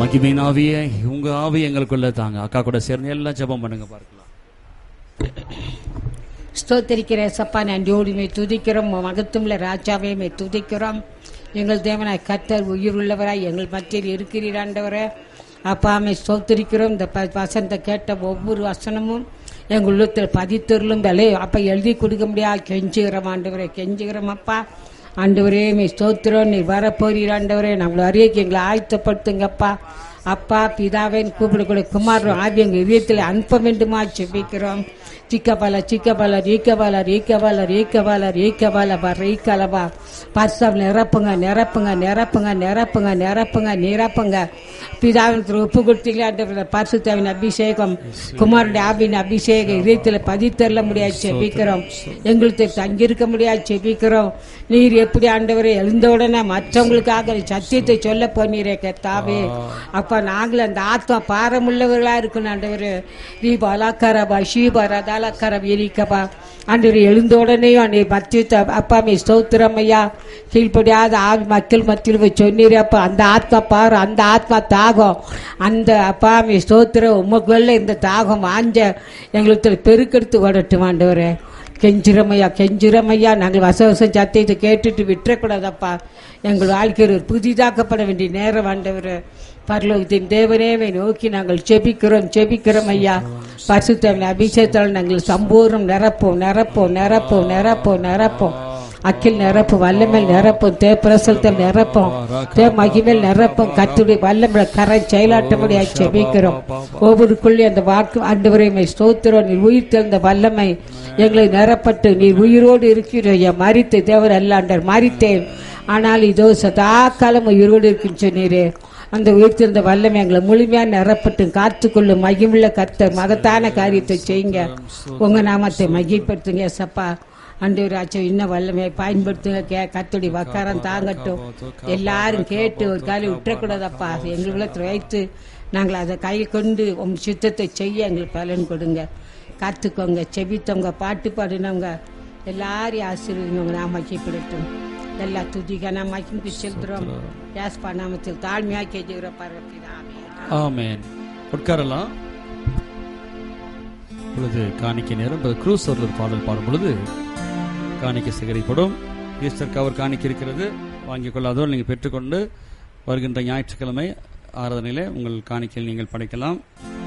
மகிமையின் ஆவியே உங்க ஆவி எங்களுக்குள்ள தாங்க அக்கா கூட சேர்ந்து எல்லாம் ஜெபம் பண்ணுங்க பார்க்கலாம் ஸ்தோத்தரிக்கிற சப்பா நன்றியோடு மே துதிக்கிறோம் மகத்துவமுள்ள ராஜாவே மே துதிக்கிறோம் எங்கள் தேவனாய் கர்த்தர் உயிர் உள்ளவராய் எங்கள் மத்தியில் இருக்கிறீர் ஆண்டவரே அப்பா மே ஸ்தோத்தரிக்கிறோம் இந்த ப- வசனத்தை கேட்ட ஒவ்வொரு வசனமும் எங்கள் உள்ளத்தில் பதித்தொருளும் தலை அப்பா எழுதி கொடுக்க முடியாது கெஞ்சுகிறோம் ஆண்டவரே கெஞ்சுகிறோம் அப்பா ஆண்டவரே மே ஸ்தோத்திரம் நீ வரப்போறீர் ஆண்டவரே நம்மளை அறியக்கு எங்களை ஆயத்தப்படுத்துங்கப்பா அப்பா பிதாவேன் கூப்பிடக்கூடிய குமாரன் ஆவி எங்கள் இதயத்தில் அனுப்ப வேண்டுமா செபிக்கிறோம் சிக்கபால சிக்கபால ரீக்கபால ரீக்கபால ரீக்கபால ரீக்கபால பா ரீக்கலபா பர்சம் நிரப்புங்க நிரப்புங்க நிரப்புங்க நிரப்புங்க நிரப்புங்க நிரப்புங்க பிதாவின் ஒப்பு கொடுத்தீங்களா பரிசுத்தாவின் அபிஷேகம் குமாரனுடைய ஆவின் அபிஷேகம் இதயத்தில் பதித்தள்ள முடியாது செபிக்கிறோம் எங்களுக்கு தங்கியிருக்க முடியாது செபிக்கிறோம் நீர் எப்படி ஆண்டவரை எழுந்த உடனே மற்றவங்களுக்காக சத்தியத்தை சொல்ல போனீரே கத்தாவே அப்ப நாங்கள் அந்த ஆத்மா பாரமுள்ளவர்களா இருக்கணும் ஆண்டவர் நீ பலாக்காரபா ஷீபா ரதாலக்கார வீரிக்கபா ஆண்டவர் எழுந்த உடனே அன்னை மத்திய அப்பாமே ஸ்தோத்திரம் ஐயா கீழ்ப்படியாத ஆவி மக்கள் மத்தியில் போய் சொன்னீரே அப்பா அந்த ஆத்மா பாரு அந்த ஆத்மா தாகம் அந்த அப்பாமே ஸ்தோத்திரம் உமக்குள்ள இந்த தாகம் வாஞ்ச எங்களுக்கு பெருக்கெடுத்து ஓடட்டும் ஆண்டவரே கெஞ்சிரமையா கெஞ்சிரமையா நாங்கள் வசவசம் சத்தியத்தை கேட்டுட்டு விட்டுறக்கூடாதப்பா எங்கள் வாழ்க்கையில் ஒரு புதிதாக்கப்பட வேண்டிய நேரம் ஆண்டவர் பரலோகத்தின் தேவனேவை நோக்கி நாங்கள் செபிக்கிறோம் செபிக்கிறோம் ஐயா பரிசுத்தவன் அபிஷேகத்தால் நாங்கள் சம்பூர்ணம் நிரப்போம் நிரப்போம் நிரப்போம் நிரப்போம் நிரப்போம் அக்கில் நிரப்பும் வல்லமேல் நிரப்பும் தே பிரசலத்தில் நிரப்பும் தே மகிமேல் நிரப்பும் கத்துடைய வல்லமேல கரை செயலாட்டபடியாக செபிக்கிறோம் ஒவ்வொருக்குள்ளே அந்த வாக்கு ஆண்டவரைமை ஸ்தோத்திரம் நீர் உயிர் தெழுந்த வல்லமை எங்களை நிரப்பட்டு நீர் உயிரோடு இருக்கிற என் மறித்து தேவர் அல்லாண்டர் மறித்தேன் ஆனால் இதோ சதா காலம் உயிரோடு இருக்குன்னு சொன்னீரே அந்த உயிர்த்திருந்த வல்லமை எங்களை முழுமையா நிரப்பட்டு காத்துக்கொள்ளும் மகிமுள்ள கர்த்தர் மகத்தான காரியத்தை செய்யுங்க உங்க நாமத்தை மகிழ்படுத்துங்க சப்பா அண்டவர் ஆச்சோ இன்னும் வல்லமையை பயன்படுத்துங்க கே கத்துடி வக்காரம் தாங்கட்டும் எல்லாரும் கேட்டு ஒரு காலி விட்டுறக்கூடாதப்பா எங்கள் உள்ளத்தில் வைத்து நாங்கள் அதை கை கொண்டு உம் சித்தத்தை செய்ய எங்களுக்கு பலன் கொடுங்க காத்துக்கோங்க செபித்தவங்க பாட்டு பாடினவங்க எல்லாரையும் ஆசீர்வதிங்க நாம் மகிழ்படுத்தும் எல்லா துதிக நாம் மகிழ்ந்து செலுத்துறோம் யாஸ்பா நாமத்தில் தாழ்மையாக கேட்கிற பரவப்பிதாமே ஆமென் உட்காரலாம் பொழுது காணிக்கை நேரம் குரூஸ் ஒரு பாடல் பாடும் பொழுது காணிக்கை சேகரிக்கப்படும் ஈஸ்டர் கவர் காணிக்கை இருக்கிறது வாங்கிக் கொள்ளாதோர் நீங்கள் பெற்றுக்கொண்டு வருகின்ற ஞாயிற்றுக்கிழமை ஆராதனையிலே உங்கள் காணிக்கையில் நீங்கள் படைக்கலாம்